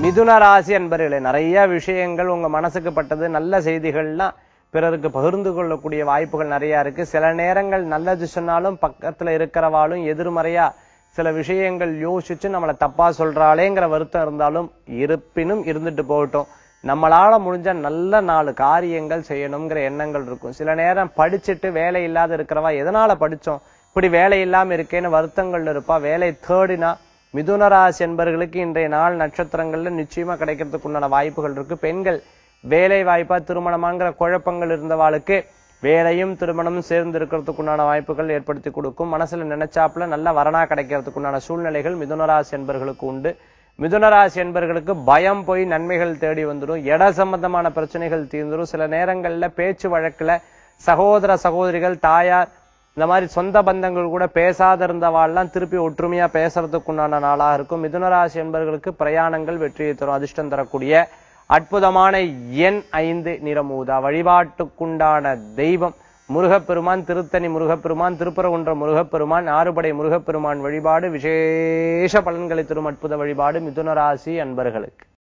மிதுன ராசி அன்பர்களே நிறைய விஷயங்கள் உங்க மனசுக்கு பட்டது நல்ல செய்திகள்லாம் பிறருக்கு பகிர்ந்து கொள்ளக்கூடிய வாய்ப்புகள் நிறைய இருக்கு சில நேரங்கள் நல்லது சொன்னாலும் பக்கத்துல இருக்கிறவாளும் எதிர்மறையா சில விஷயங்கள் யோசிச்சு நம்மளை தப்பா சொல்றாளேங்கிற வருத்தம் இருந்தாலும் இருப்பினும் இருந்துட்டு போகட்டும் நம்மளால முடிஞ்ச நல்ல நாலு காரியங்கள் செய்யணுங்கிற எண்ணங்கள் இருக்கும் சில நேரம் படிச்சுட்டு வேலை இல்லாத இருக்கிறவா எதனால படிச்சோம் இப்படி வேலை இல்லாம இருக்கேன்னு வருத்தங்கள் இருப்பா வேலை தேடினா மிதுன ராசி என்பவர்களுக்கு இன்றைய நாள் நட்சத்திரங்கள்ல நிச்சயமா கிடைக்கிறதுக்கு உண்டான வாய்ப்புகள் இருக்கு பெண்கள் வேலை வாய்ப்பா திருமணமாங்கிற குழப்பங்கள் இருந்தவாளுக்கு வேலையும் திருமணமும் சேர்ந்து இருக்கிறதுக்கு உண்டான வாய்ப்புகள் ஏற்படுத்தி கொடுக்கும் மனசுல நினைச்சாப்புல நல்ல வரனா கிடைக்கிறதுக்கு உண்டான சூழ்நிலைகள் மிதுன ராசி என்பவர்களுக்கு உண்டு மிதுன ராசி என்பவர்களுக்கு பயம் போய் நன்மைகள் தேடி வந்துடும் இட சம்பந்தமான பிரச்சனைகள் தீர்ந்துடும் சில நேரங்கள்ல பேச்சு வழக்குல சகோதர சகோதரிகள் தாயார் இந்த மாதிரி சொந்த பந்தங்கள் கூட பேசாத இருந்தவாள்லாம் திருப்பி ஒற்றுமையா பேசுறதுக்கு உண்டான நாளா இருக்கும் மிதுன ராசி என்பவர்களுக்கு பிரயாணங்கள் வெற்றியை தரும் அதிர்ஷ்டம் தரக்கூடிய அற்புதமான எண் ஐந்து நிறமூதா வழிபாட்டுக்குண்டான தெய்வம் முருகப்பெருமான் திருத்தணி முருகப்பெருமான் திருப்பரங்குன்ற முருகப்பெருமான் ஆறுபடை முருகப்பெருமான் வழிபாடு விசேஷ பலன்களை தரும் அற்புத வழிபாடு மிதுன ராசி அன்பர்களுக்கு